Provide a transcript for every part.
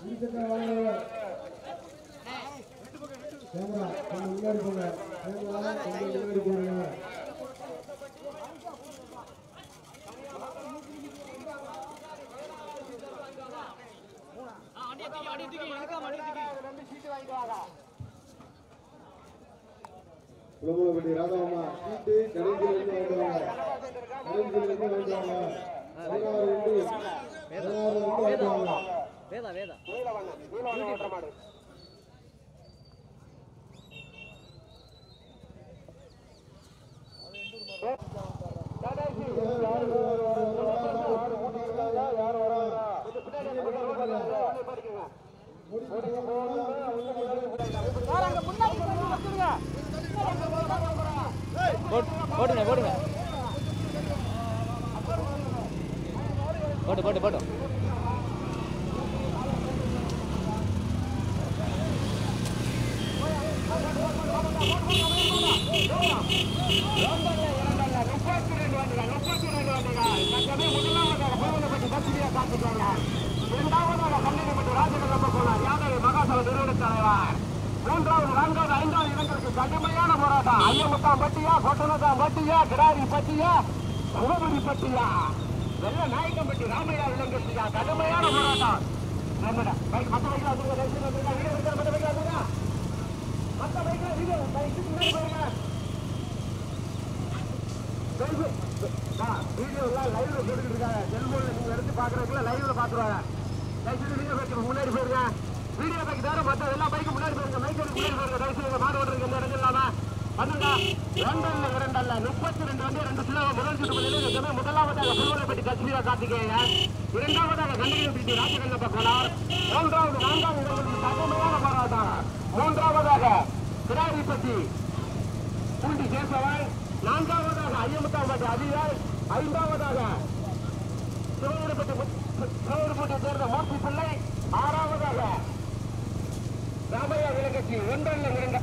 இருசக்கர வாகனம் கேமரா கொஞ்சம் முன்னாடி போங்க கேமரா கொஞ்சம் முன்னாடி போங்க குளமுலப்பட்டி ராதாவம்மா சீட்டு கடைசியில் இருந்து வாங்குவாங்க கடைசியில் இருந்து வாங்குவாங்க பதினாறு ரெண்டு பதினாறு ரெண்டு வாங்குவாங்க வேதா வேதா போட்- போட்டுங்க போட்டுங்க போட்டு போட்டு போட்டு மூன்றாவது நான்காவது ஐந்தாவது இடங்களுக்கு கடுமையான போராட்டம் ஐயமுத்தாம் பட்டியா கொட்டனதாம் பட்டியா கிடாரி பட்டியா சிவபுரி பட்டியா வெள்ள நாயக்கம்பட்டி ராமையா விலங்குயா கடுமையான போராட்டம் நம்மடா பைக் மற்ற பைக்கில் அதுங்க ரைட்டு வந்துருக்கா வீடியோ எடுக்கிற மற்ற பைக்கில் அதுங்க மற்ற பைக்கில் வீடியோ பைக்கு முன்னாடி போயிருங்க வீடியோ எல்லாம் லைவ்ல போட்டுக்கிட்டு இருக்காங்க செல்போன்ல நீங்க எடுத்து பாக்குறதுக்குள்ள லைவ்ல பாத்துருவாங்க தயவுசெய்து வீடியோ பைக்கு முன்னாடி போயிருங்க வீடியோ பைக் தவிர மற்ற எல்லா பைக்கும் முன்னாடி போயிருங்க மைக் எடுத்து முன்னாடி போயிருங்க தயவுசெய்து மாடு ஓட்டுறதுக்கு எந்த இடம் இல்லாம பண்ணுங்க இரண்டல்ல இரண்டல்ல முப்பத்தி ரெண்டு வந்து ரெண்டு கிலோ முதல் சுற்று பதிலில் முதலாவதாக புல்வரைப்பட்டி கட்சியா கார்த்திகேயன் இரண்டாவதாக கண்டிப்பட்டி ராஜகண்ணப்ப கோனார் மூன்றாவது நான்காவது இடங்களுக்கு கடுமையான போராட்டம் மூன்றாவதாக கிடாரிப்பட்டி பூண்டி கேசவன் நான்காவதாக ஐயமுத்தாம்பட்டி அதிகார் ஐந்தாவதாக சிவகரப்பட்டி சிவகரப்பட்டியை சேர்ந்த மூர்த்தி பிள்ளை ஆறாவதாக ராமையா விலங்கட்சி ஒன்றல்ல இரண்ட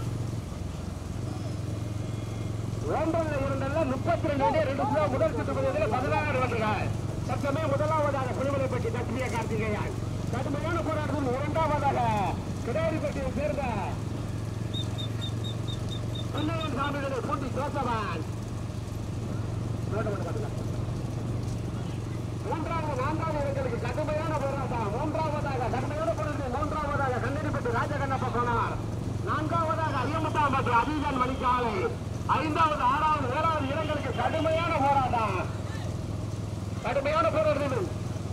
ஒன்றல்ல இரண்டல்ல முப்பத்தி ரெண்டு அடி ரெண்டு கிலோ முதல் சுற்று பகுதியில் பதினாறு வென்றுகள் சட்டமே முதலாவதாக புலிமலைப்பட்டி தட்சிய கார்த்திகேயன் கடுமையான போராட்டத்தில் இரண்டாவதாக கிடாரிப்பட்டியை சேர்ந்த பிள்ளையன் சாமிகளை பூண்டி ஜோசவன் மூன்றாவது நான்காவது இடங்களுக்கு கடுமையான போராட்டம் மூன்றாவதாக கடுமையான போராட்டம் மூன்றாவதாக கண்ணடிப்பட்டு ராஜகண்ணப்ப போனார் நான்காவதாக ஐயமுத்தாம்பட்டு அதிகன் மணிக்காலை ஐந்தாவது ஆறாவது ஏழாவது இடங்களுக்கு கடுமையான போராட்டம் கடுமையான போராட்டம்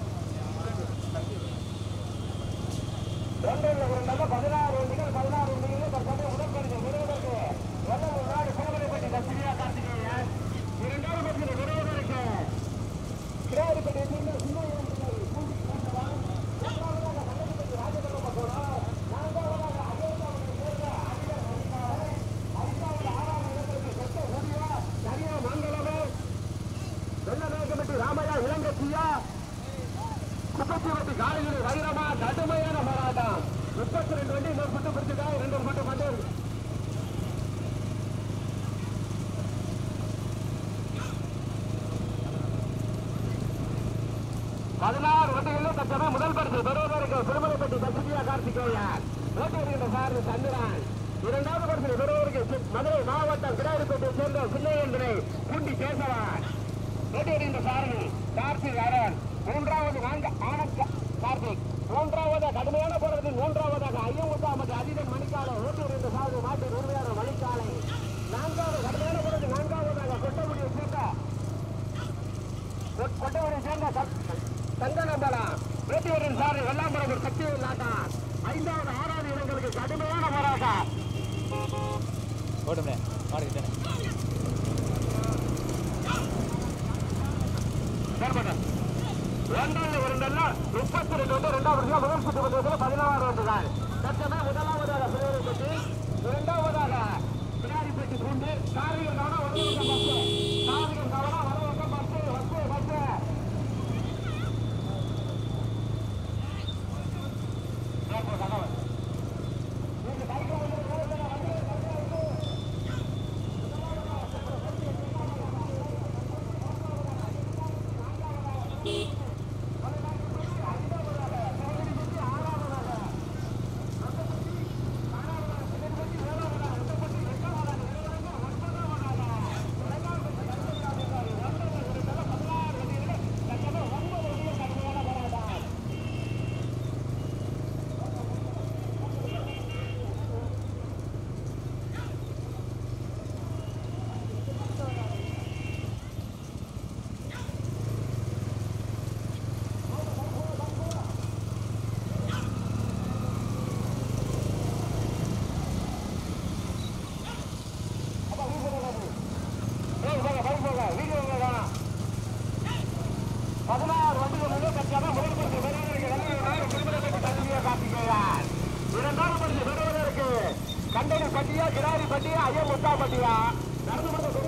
ஒன்றில் இரண்டாக பதினாறு வண்டிகள் பதினாறு வண்டிகள் தற்போது உடற்படிக்கை விடுவதற்கு வெள்ளம் நாடு சிவகரைப்பட்டி தசிரியா கார்த்திகேயன் இரண்டாவது பட்சத்தில் விடுவதற்கு கிராரிப்பட்டி சின்ன சின்ன இளைஞர்கள் பூண்டி கேசவன், மூன்றாவதாக கள்ளக்குறிச்சி ராஜகண்ணப்ப கோனார், நான்காவதாக அயோத்தாவுடைய சேர்ந்த அடியார் மணிக்காலை, ஐந்தாவது ஆறாவது இடங்களுக்கு சொத்த ஊதியா, சரியா மங்களவர், வெள்ளநாயக்கம்பட்டி ராமையா இளங்கட்சியா முப்பத்தி வண்டி காலையில் வைரமா கடுமையான போராட்டம் முப்பத்தி ரெண்டு வண்டி இன்னொரு மட்டும் பிடிச்சிட்டா ரெண்டு மட்டும் மட்டும் பதினாறு வண்டிகளில் தற்சமயம் முதல் பரிசு பெறுவதற்கு திருமலைப்பட்டி சத்யா கார்த்திகேயன் ஓட்டி வருகின்ற சார் சந்திரன் இரண்டாவது பரிசு பெறுவதற்கு சி- மதுரை மாவட்டம் கிடாரிப்பேட்டை சேர்ந்த சின்னையந்திரை பூண்டி கேசவன் ஓட்டி வருகின்ற சாரணி கார்த்திக் அரண் மூன்றாவது நான்கு ஆனந்த கார்த்திக் மூன்றாவது கடுமையான போராட்டத்தில் மூன்றாவதாக ஐயமுத்தாமது அதிதன் மணிக்காலை ஓட்டி வருகின்ற சாரதி மாட்டு உரிமையாளர் மணிக்காலை நான்காவது கடுமையான போராட்டத்தில் நான்காவதாக கொட்டமுடியை சேர்ந்த கொட்டவரை சேர்ந்த தங்கநம்பலம் வேட்டியரின் சாரி வெள்ளாம்பரம் சக்தி நாட்டான் ஐந்தாவது ஆறாவது இடங்களுக்கு கடுமையான போராட்டம் போட்டுமே மாடுக்கிட்டே இரண்டாவது இரண்டல்ல முப்பத்தி ரெண்டு வந்து இரண்டாவது வருஷம் முதல் சுற்று பந்தயத்தில் பதினாறு வந்துகள் தற்சமயம் முதலாவதாக பிரிவு பெட்டி இரண்டாவதாக பின்னாடிப்பட்டி பூண்டு காரியம் கவனம் வடவங்க பஸ் காரியம் கவனம் வடவங்க பஸ் பஸ் பஸ் ஆறாவது பட்டியா நடந்து மட்டும்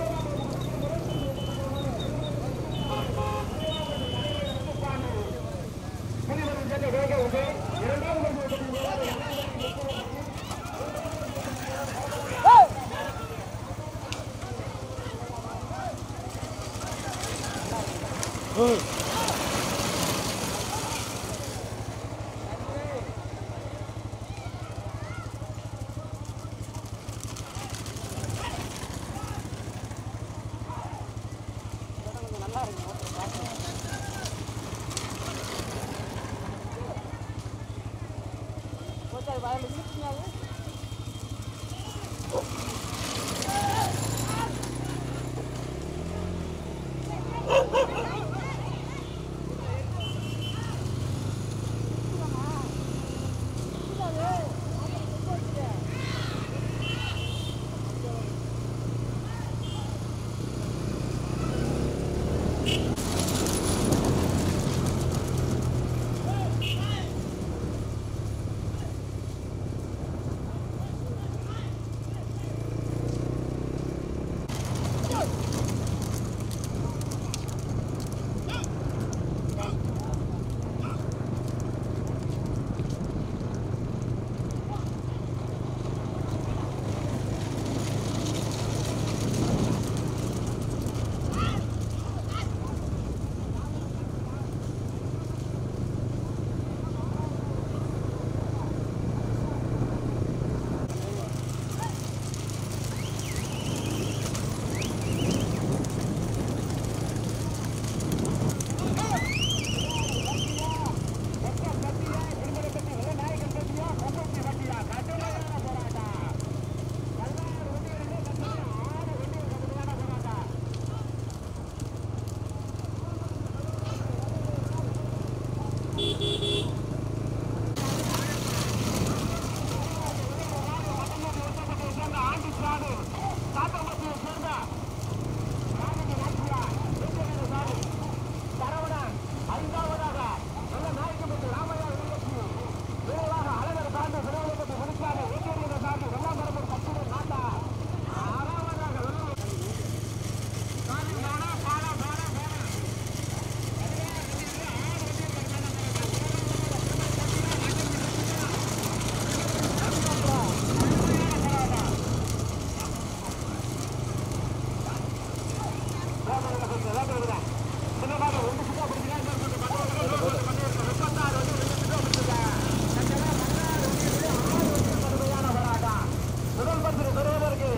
முதல் பரிசு பெறுவதற்கு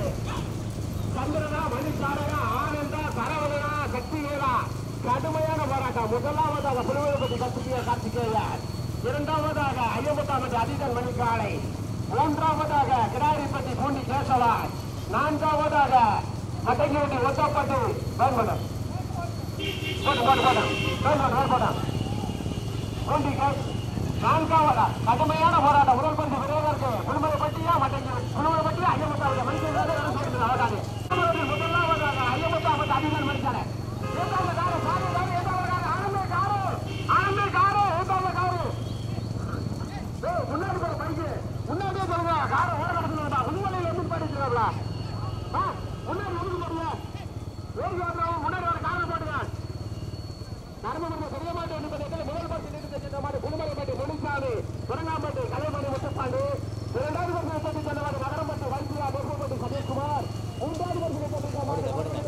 சந்திரனா மணிசாரனா ஆனந்தா சரவணனா சக்திவேலா கடுமையான போராட்டம் முதலாவதாக புலிவெளிப்பட்டி கத்திய கார்த்திகேயன் இரண்டாவதாக ஐயம்பத்தாமதி அதிதன் மணிக்காலை மூன்றாவதாக கிடாரிப்பட்டி பூண்டி கேசவன் நான்காவதாக மட்டையூட்டி ஒத்தப்பட்டு வேண்படம் போட்டு போட்டு போட்டு வேண்படம் வேண்படம் பூண்டி கேஸ் நான்காவதா கடுமையான போராட்டம் முதல் பரிசு பெறுவதற்கு புலிமலைப்பட்டியா மட்டையூர் புலிமலைப்பட்டியா ஐயம்பத்தாமதி மணிக்காலை அவதானே முதலாவதாக ஐயம்பத்தாமதி அதிதன் மணிக்காலை இரண்டாவதாக சாரி சாரி இரண்டாவதாக ஆனந்தே காரு ஆனந்தே காரு இரண்டாவது காரு ஏய், முன்னாடி போற பைக்கு முன்னாடியே சொல்லுங்க காரை ஓட நடத்துனா உண்மையில வந்து பாடிக்கிறாங்களா முன்னாடி ஒதுக்க முடியல ஓடி ஓடுறவங்க முன்னாடி வர காரை போட்டுங்க நரம்பு பெரிய மாட்டு என்பதை முதல் பரிசு நீட்டு சென்ற மாதிரி புதுமலைப்பட்டி முனிசாமி சுரங்காம்பட்டி கலைமணி முத்துப்பாண்டி இரண்டாவது பரிசு நிறுத்தி சென்ற மாதிரி நகரம்பட்டி வைத்தியா பொறுப்பப்பட்டி சதீஷ்குமார் மூன்றாவது பரிசு நிறுத்தி சென்ற மாதிரி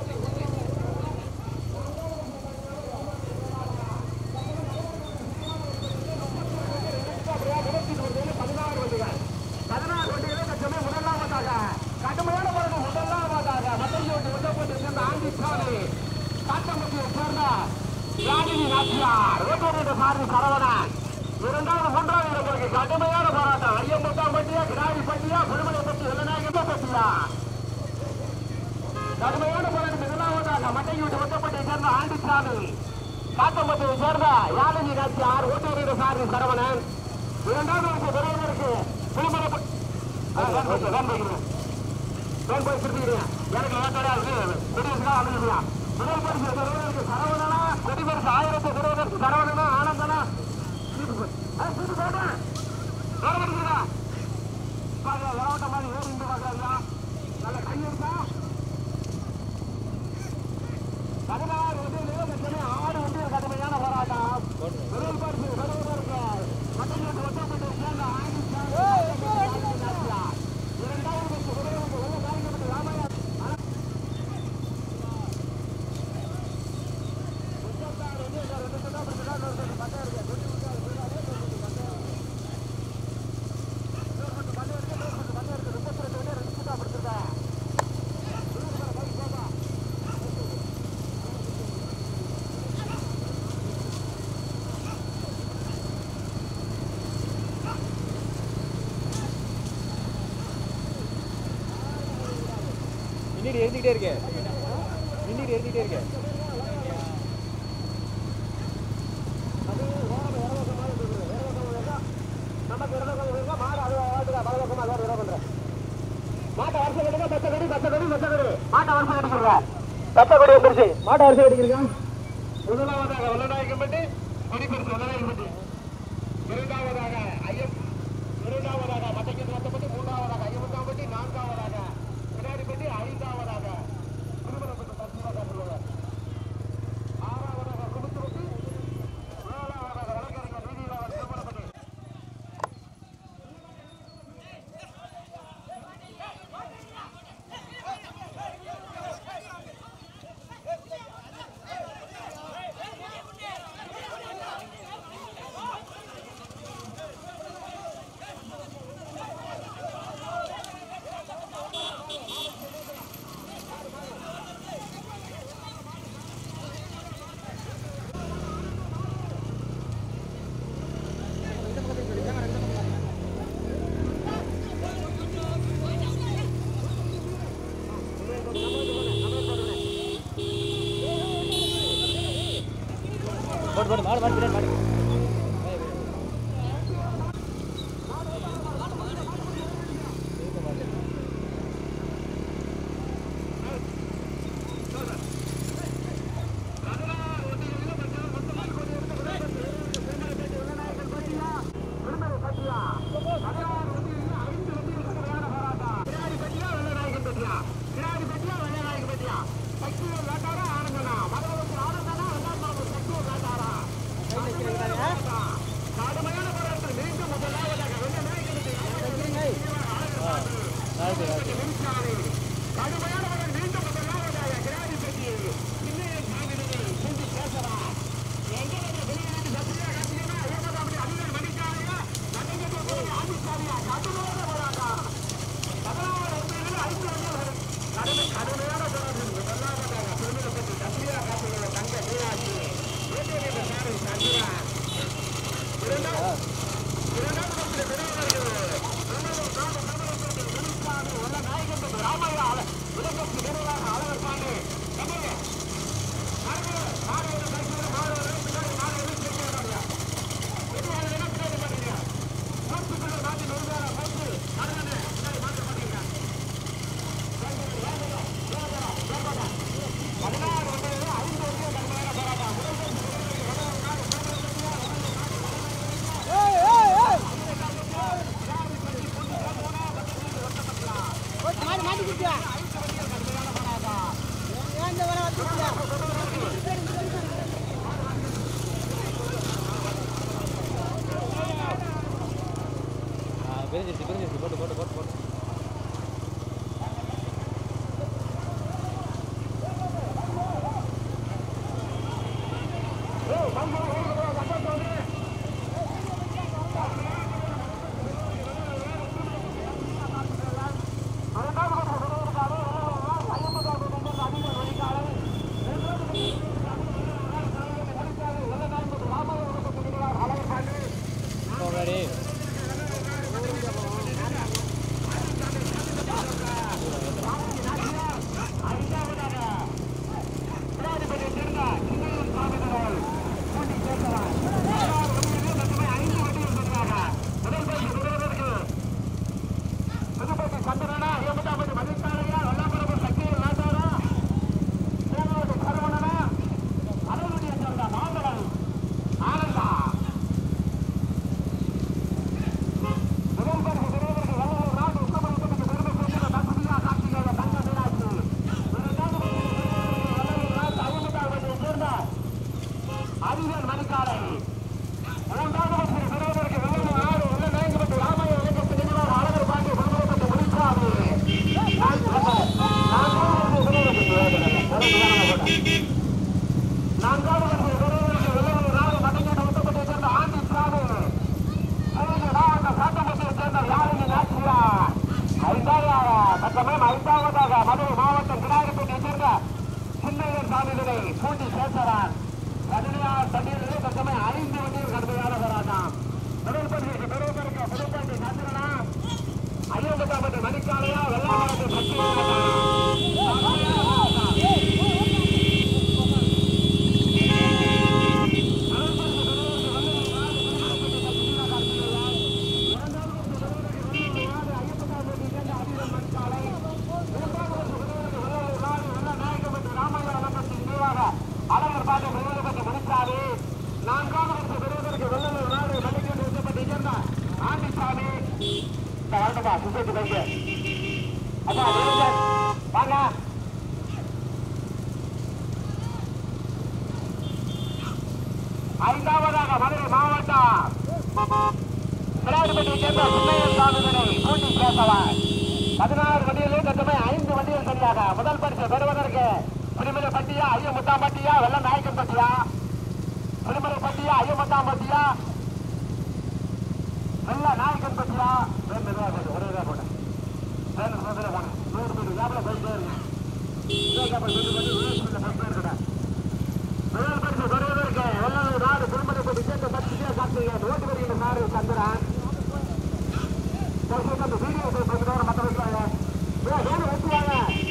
பதினாறு வண்டிகள் பதினாறு வண்டிகளை லட்சமே முதலாவதாக கடுமையான பிறகு முதலாவதாக மத்தியோட்டு உதவப்பட்டு சேர்ந்த ஆண்டிசாமி காட்டம்பட்டியை சேர்ந்த ராஜினி நாச்சியார் ரோட்டோட சார்பு சரவணன் இரண்டாவது மூன்றாவது இடங்களுக்கு கடுமையான போராட்டம் ஐயம்பட்டாம் பட்டியா கிராடி பட்டியா புதுமலை பட்டி வெள்ளநாயக பட்டியா கடுமையான போராட்டம் முதலாவதாக மட்டையூட்டு உதவப்பட்டை சேர்ந்த ஆண்டிசாமி காட்டம்பட்டியை சேர்ந்த யாழினி நாச்சியார் ஓட்டோட சார்பு சரவணன் இரண்டாவது வருஷம் பெரியவருக்கு புதுமலை பட்டி போய் போய் திருப்பிக்கிறீங்க எனக்கு ஏற்கனவே அது குடியரசுக்காக அமைதியா முதல் பரிசு பெறுவதற்கு சரவணனா கொடி பரிசு ஆயிரத்தை பெறுவதற்கு சரவணனா ஆனந்தனா சீட்டு போய் சீட்டு போட்டேன் வேற படிக்கிறதா பாருங்க விளாட்ட மாதிரி ஏறி இருந்து பாக்குறாங்க நல்ல கையெடுத்தா மின்னிட்டு எரிஞ்சுக்கிட்டே இருக்கு மின்னிட்டு எரிஞ்சுக்கிட்டே இருக்கு நமக்கு இடதுபக்கம் இருங்க, மாடு அது வாட்டுக்கு வலதுபக்கமா அது விட பண்றேன். மாட்டை வரிசை கட்டுங்க, பச்சை கொடி, பச்சை கொடி, பச்சை கொடி. மாட்டை வரிசை கட்டிக்கிறங்க. பச்சை கொடி வந்துருச்சு. மாட்டை வரிசை கட்டிக்கிறங்க. முதலாவதாக வல்லநாயக்கம்பட்டி, கொடிப்பரிசு வல்லநாயக்கம்பட்டி. இரண்டாவதாக ஐயம் இரண்டாவதாக மட்டக்கட்டு வத்தப்பட்டி மூன்றாவதாக ஐயமுத்தாம்பட்டி நான்காவதாக பின்னாடிப்பட்டி ஐந்தாவதாக திருமணப்பட்டு பத்திரமாக சொல்லுவாங்க ஆறாவதாக குமுத்துப்பட்டி ஏழாவதாக வழக்கறிஞர் நீதிவாளர் திருமணப்பட்டி போட்டு போட்டு மாடு மாடு பின்னாடி மாடு நாளைக்கு நாளைக்கு ஆ, பிரிஞ்சிருச்சு பிரிஞ்சிருச்சு போட்டு போட்டு போட்டு போட்டு இப்போ முன்னாடி வாங்கப்பா சுசைட்டி பைக்கு அப்பா நிரஞ்சன் வாங்க ஐந்தாவதாக மதுரை மாவட்டம் விளையாட்டுப்பட்டியை சேர்ந்த சுண்ணையன் சாமிதனை கூட்டி பேசவர் பதினாறு வண்டிகளில் தற்சமயம் ஐந்து வண்டிகள் சரியாக முதல் பரிசு பெறுவதற்கு புலிமலை பட்டியா ஐயமுத்தாம் பட்டியா வெள்ள நாயக்கன் பட்டியா புலிமலை பட்டியா ஐயமுத்தாம் பட்டியா வெள்ள நாயக்கன் பட்டியா ரெண்டு ரூபா போடு ஒரு ரூபா போடு ரெண்டு ரூபா போடு நூறு மீட்டர் கேப்ல போயிட்டே இருக்கு இதே கேப்ல மீட்டு பண்ணி நூறு மீட்டர் போயிட்டே இருக்கட்டும் முதல் பரிசு பெறுவதற்கு வெள்ளலூர் நாடு புலிமலை பட்டி சேர்ந்த பத்து பேர் கார்த்திகேயன் ஓட்டு வருகின்ற நாடு சந்திரன் தயவுசெய்து அந்த வீடியோ போட்டு மற்ற வைக்கிறாங்க வேணும் ஊற்றுவாங்க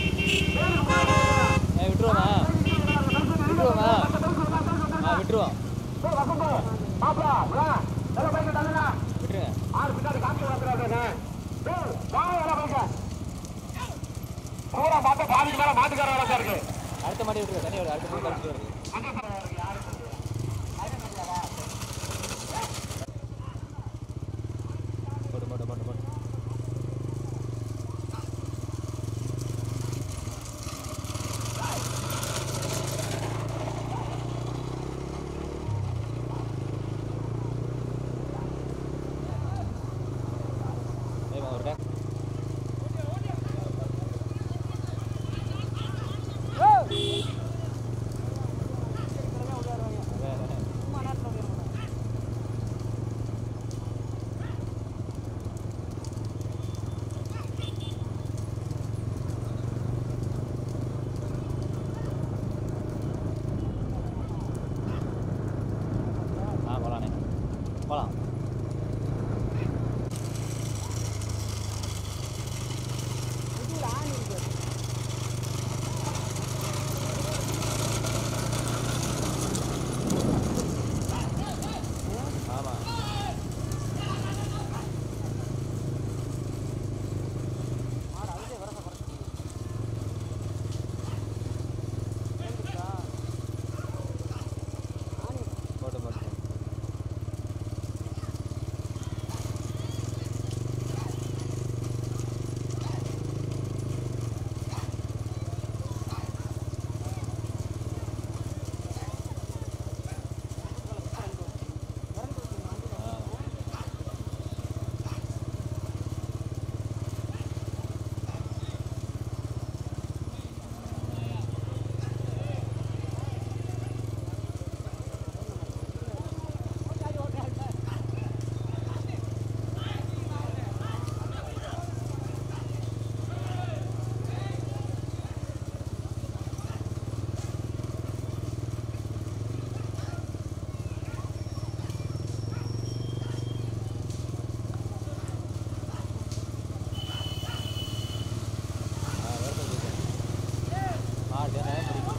ஏ விட்டுருவோமா விட்டுருவோமா ஆ விட்டுருவோம் விட்டுருங்க மாட்டுக்கார இருக்கு அடுத்த மாடி விட்டுருங்க தண்ணி வருது அடுத்த மாடி கழிச்சு வருது போட்டு போட்டு போட்டு போட்டு ஏய், ஒரு டேக் ஆ போகலாண்ணே போகலாம் ஆமாம் போட்டு போட்டு ஆ வேறு ஆ டேன் பிடிக்கும்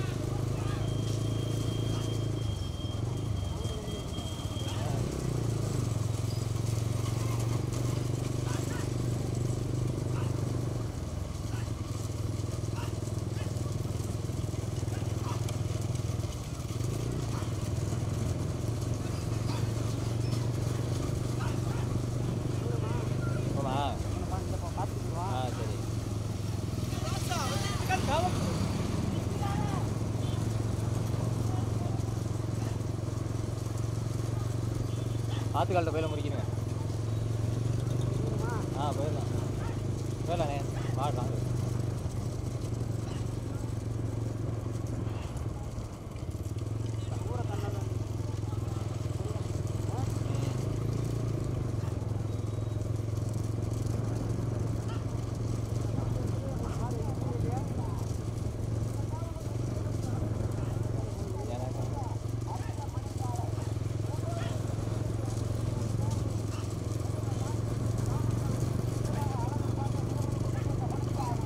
போமா ஆ சரி ஆத்துக்கால்கிட்ட போயில முடிக்கணுங்க ஆ போயிடலாம் போயிடலாண்ணே மாடு வாங்க ஆ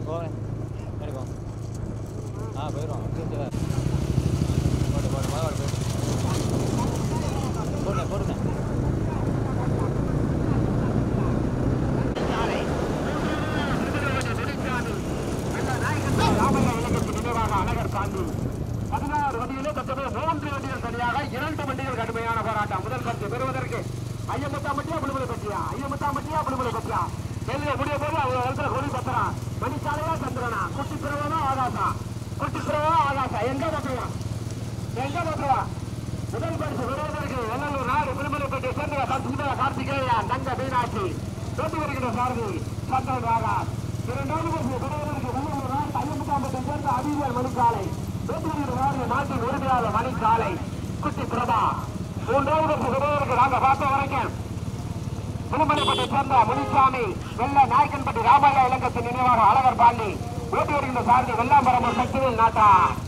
போகிறேன் கிடைக்கும் ஆ போயிடும் அஞ்சு போட்டு போட்டு மொதல் போயிட்டு போடுங்க போடுங்க ராமய்யா இலக்கத்தின் நினைவாக அழகர் சாந்தி பதினாறு வண்டியிலே தற்போது மூன்று வண்டிகள் தனியாக இரண்டு வண்டிகள் கடுமையான போராட்டம் முதல் பரிசு பெறுவதற்கு ஐயமுத்தாம்பட்டியா புலிமலை பற்றியா ஐயமுத்தாம்பட்டியா புலிமலை பற்றியா வெளியே முடிய போது அவங்க இடத்துல கொடி பத்திரம் மணிச்சாலையா சந்திரனா குட்டி பிறவனா ஆகாசா குட்டி பிறவா ஆகாசா எங்க பத்திரம் எங்க பத்திரம் முதல் பரிசு பெறுவதற்கு வெள்ளலூர் நாடு புலிமலைப்பட்டி சேர்ந்த சுந்தர கார்த்திகேயா தங்க மீனாட்சி தோட்டி வருகிற சாரதி சந்திரன் ராகா இரண்டாவது பரிசு பெறுவதற்கு வெள்ளலூர் நாடு ஐயமுத்தாம்பட்டை சேர்ந்த அபிஜியல் மணிக்காலை தோட்டி வருகிற நாடு நாட்டின் உரிமையாளர் மணிக்காலை குட்டி பிரபா மூன்றாவது பரிசு பெறுவதற்கு நாங்க பார்த்த வரைக்கும் புதுமலைப்பட்டை சேர்ந்த முனிசாமி வெள்ள நாயக்கன்பட்டி ராமையா இலங்கத்தின் நினைவாக அழகர் பாண்டி ஓட்டி வருகின்ற சாரதி வெள்ளாம்பரம் சக்திவேல் நாட்டா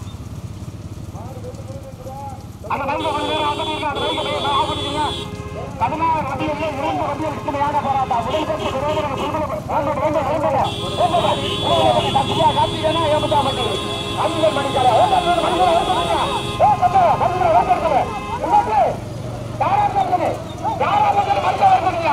அந்த பைக்கை கொஞ்ச நேரம் வந்துட்டீங்க அந்த பைக்கை போய் ஆஃப் பண்ணிட்டீங்க பதினாறு வண்டியில் இரண்டு வண்டிகள் கடுமையான போராட்டம் முதல் பரிசு பெறுவதற்கு புதுமலை வேண்டாம் வேண்டாம் வேண்டாம் கட்சியா கார்த்திகேனா ஏமுதா மண்டி அஞ்சல் மணிக்கால மணிக்கால மணிக்கால மணிக்கால யாராவது யாராவது மனிதர்கள்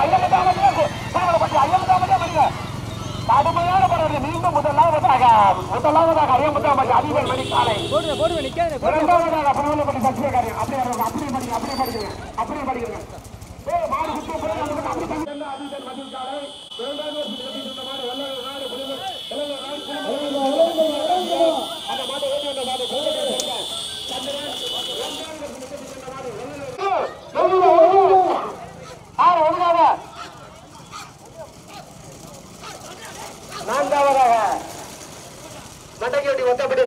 கடுமையான போராட்டம் மீண்டும் முதலாவதாக முதலாவதாக ஐயமுத்தாமட்டி அதிபர் மணிக்காலை போடுங்க போடுங்க நிற்காது இரண்டாவதாக புனவலப்பட்டி சத்தியகாரியம் அப்படியே இருக்கும். அப்படியே படிங்க அப்படியே படிக்கிறேன் அப்படியே படிக்கிறேன் ஏய், மாடு குத்து போய் அந்த பக்கம் அப்படி தள்ளி. அதிபர் மணிக்காலை இரண்டாவது வருஷத்துக்கு எப்படி சொன்ன மாடு வெள்ளை நாடு புலிமை வெள்ளை நாடு புலிமை அந்த மாட்டை ஓட்டி வந்த மாடு புலிமை சேர்ந்த சந்திரன் இரண்டாவது வருஷத்துக்கு எப்படி சொன்ன மாடு வெள்ளை ஆறு ஒழுங்காக நான்காவதாக